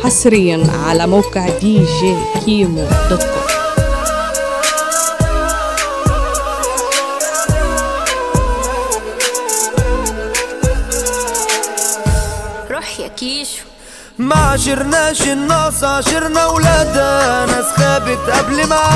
حصريا على موقع دي جي كيمو دوت كوم روح يا كيشو ما عشرناش الناس عشرنا ولادها ناس خابت قبل ما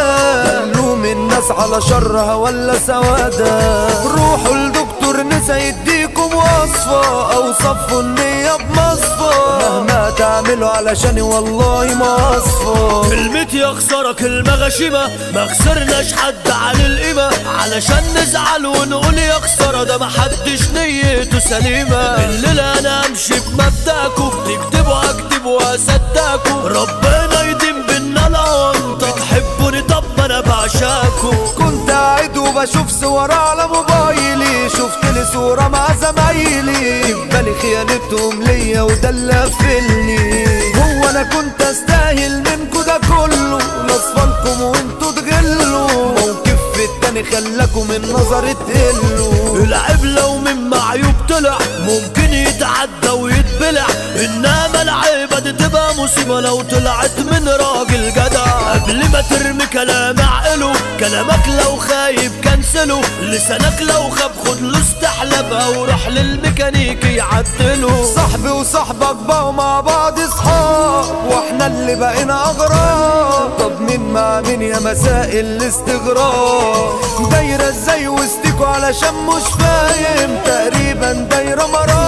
عدا نلوم الناس على شرها ولا سوادها روحوا لدكتور نسا يديكم وصفة او صفوا النية بمصفى مهما تعملوا علشاني والله ما اصفى كلمة يا خسارة كلمة غشيمة ما خسرناش حد عن القيمة علشان نزعل ونقول يا خسارة ده محدش نيته سليمة الليلة انا امشي بمبدأكم تكتبوا اكتب واصدقكم ربنا يديم بينا العنطة بتحبوني طب ما انا بعشاكم كنت قاعد وبشوف صور على موبايلي شفت لي صورة مع زمايلي في بالي خيانتهم ليا وده اللي قفلني هو انا كنت استاهل منكو ده كله لاصفالكم وانتوا تغلوا موقف في التاني خلاكم النظر تقلوا العيب لو من معيوب طلع ممكن يتعدى ويتبلع انما العيبة دي تبقى مصيبة لو طلعت من راجل جدع قبل ما ترمي كلام عقله كلامك لو خايب كنسله لسانك لو خاب خد له استحلب او روح للميكانيكي يعدله صاحبي وصاحبك بقوا مع بعض صحاب واحنا اللي بقينا اغراب طب مين مع مين يا مسائل الاستغراب دايرة ازاي وسطيكوا علشان مش فاهم تقريبا دايرة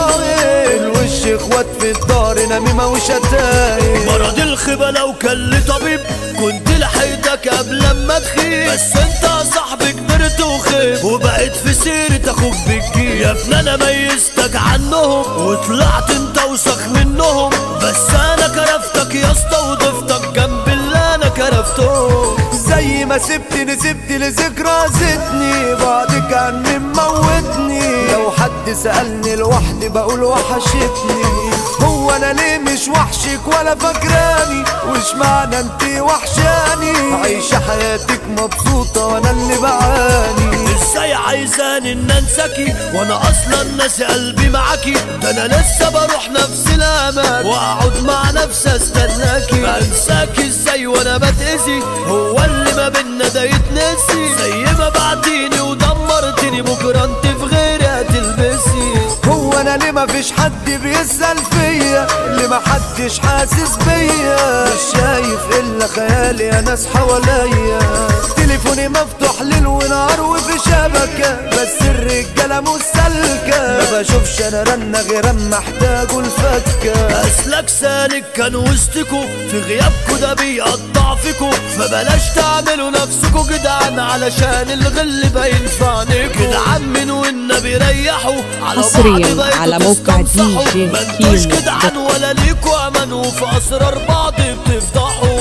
مراغب الوش اخوات في الدار نميمة وشتايم مرض الخيبة لو كان لي طبيب كنت لحقتك قبل ما تخيب بس انت يا صاحبي كبرت وخيب وبقيت في سيرة اخوك بتجيب يا ابني انا ميزتك عنهم وطلعت انت وسخ منهم بس انا كرفتك يا اسطى وضفتك جنب اللي انا كرفته زي ما سبتني سبت لذكرى زدني بعدك عني موتني لو حد سألني لوحدي بقول وحشتني هو انا ليه مش وحشك ولا فاكراني وش معنى انت وحشاني عايشة حياتك مبسوطة وانا اللي بعاني ازاي عايزاني ان انساكي وانا اصلا ناسي قلبي معاكي ده انا لسه بروح نفس الاماكن واقعد مع نفسي استناكي انساكي ازاي وانا بتأذي هو اللي ما بينا ده يتنسي زي ما بعتيني ودمرتني بكره انت في غيري هتلبسي هو انا ليه مفيش حد بيسأل فيا ليه محدش حاسس بيا مش شايف الا خيالي يا ناس حواليا تليفوني مفتوح ليل ونهار وفي شبكة بس الرجالة مش سالكة ما بشوفش انا رنة غير اما احتاجوا الفكة اسلك سالك كان وسطكوا في غيابكوا ده بيقطع فيكوا فبلاش تعملوا نفسكوا جدعان علشان الغل باين في عينيكوا جدعان من والنبي ريحوا على بعض حصرياً بقيتوا على موقع تستنصحوا. DJ ما انتوش كيمو جدعان ولا ليكوا امان وفي اسرار بعض بتفضحوا